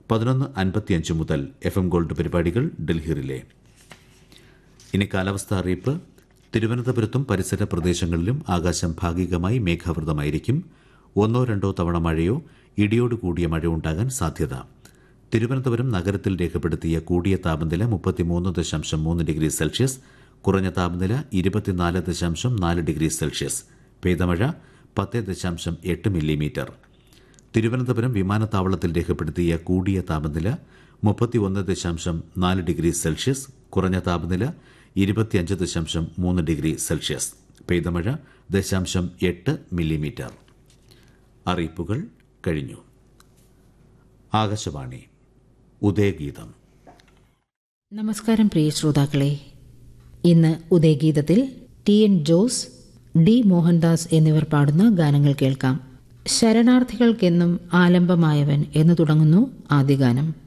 പതിനൊന്ന് അൻപത്തിയഞ്ച് മുതൽ എഫ് എം ഗോൾഡ് പരിപാടികൾ ഡൽഹി റിലേ ഇനി കാലാവസ്ഥ അറിയിപ്പ് തിരുവനന്തപുരത്തും പരിസര പ്രദേശങ്ങളിലും ആകാശം ഭാഗികമായി മേഘാവൃതമായിരിക്കും ഒന്നോ രണ്ടോ തവണ മഴയോ ഇടിയോട് കൂടിയ മഴ ഉണ്ടാകാൻ സാധ്യത തിരുവനന്തപുരം നഗരത്തിൽ രേഖപ്പെടുത്തിയ കൂടിയ താപനില മുപ്പത്തിമൂന്ന് ദശാംശം മൂന്ന് ഡിഗ്രി സെൽഷ്യസ് കുറഞ്ഞ താപനില ഇരുപത്തിനാല് ദശാംശം നാല് ഡിഗ്രി സെൽഷ്യസ് പെയ്തമഴ പത്ത് ദശാംശം എട്ട് മില്ലിമീറ്റർ തിരുവനന്തപുരം വിമാനത്താവളത്തിൽ രേഖപ്പെടുത്തിയ കൂടിയ താപനില മുപ്പത്തിയൊന്ന് ദശാംശം നാല് ഡിഗ്രി സെൽഷ്യസ് കുറഞ്ഞ താപനില ഇരുപത്തിയഞ്ച് ദശാംശം മൂന്ന് ഡിഗ്രി സെൽഷ്യസ് പെയ്തമഴ ദശാംശം എട്ട് മില്ലിമീറ്റർ അറിയിപ്പുകൾ കഴിഞ്ഞു ആകാശവാണി ഉദയഗീതം നമസ്കാരം പ്രിയ ശ്രോതാക്കളെ ഇന്ന് ഉദയഗീതത്തിൽ T N Jose D Mohandas എന്നിവർ പാടുന്ന ഗാനങ്ങൾ കേൾക്കാം ശരണാർത്ഥികൾക്കെന്നും ആലംബമായവൻ എന്ന് തുടങ്ങുന്നു ആദ്യ ഗാനം